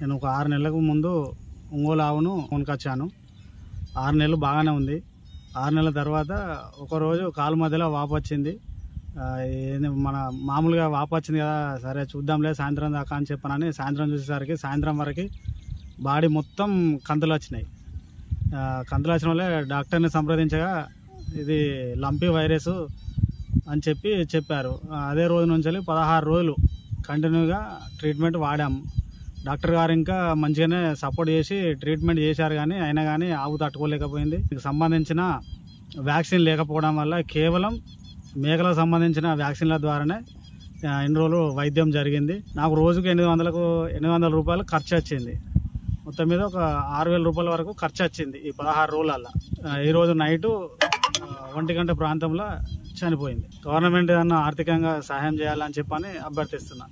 నేను ఒక ఆరు నెలలకు ముందు ఒంగోలు ఆవును కొనుకొచ్చాను ఆరు నెలలు బాగానే ఉంది ఆరు నెలల తర్వాత ఒకరోజు కాలు మధ్యలో వాపు వచ్చింది ఆ, ఏంది మన మామూలుగా వాపు వచ్చింది కదా సరే చూద్దాంలే సాయంత్రం దాకా అని చెప్పనని సాయంత్రం చూసేసరికి సాయంత్రం వరకు బాడీ మొత్తం కంతులు వచ్చినాయి ఆ, కంతులు వచ్చిన వాళ్ళే డాక్టర్ని సంప్రదించగా ఇది లంపీ వైరస్ అని చెప్పి చెప్పారు ఆ, అదే రోజు నుంచి పదహారు రోజులు కంటిన్యూగా ట్రీట్మెంట్ వాడాం డాక్టర్ గారు ఇంకా మంచిగానే సపోర్ట్ చేసి ట్రీట్మెంట్ చేశారు కానీ అయినా కానీ ఆవు తట్టుకోలేకపోయింది దీనికి సంబంధించిన వ్యాక్సిన్ లేకపోవడం వల్ల కేవలం మేకలకు సంబంధించిన వ్యాక్సిన్ల ద్వారానే ఆ, ఇన్ని రోజులు వైద్యం జరిగింది నాకు రోజుకు ఎనిమిది వందలకు ఎనిమిది వందల రూపాయలు ఖర్చు వచ్చింది మొత్తం మీద ఒక ఆరు వేల రూపాయల వరకు ఖర్చు వచ్చింది ఈ పదహారు రోజులల్లో ఆ, ఈ రోజు నైటు ఆ, ఒంటి గంట ప్రాంతంలో చనిపోయింది గవర్నమెంట్ ఏదన్నా ఆర్థికంగా సహాయం చేయాలని చెప్పని అభ్యర్థిస్తున్నా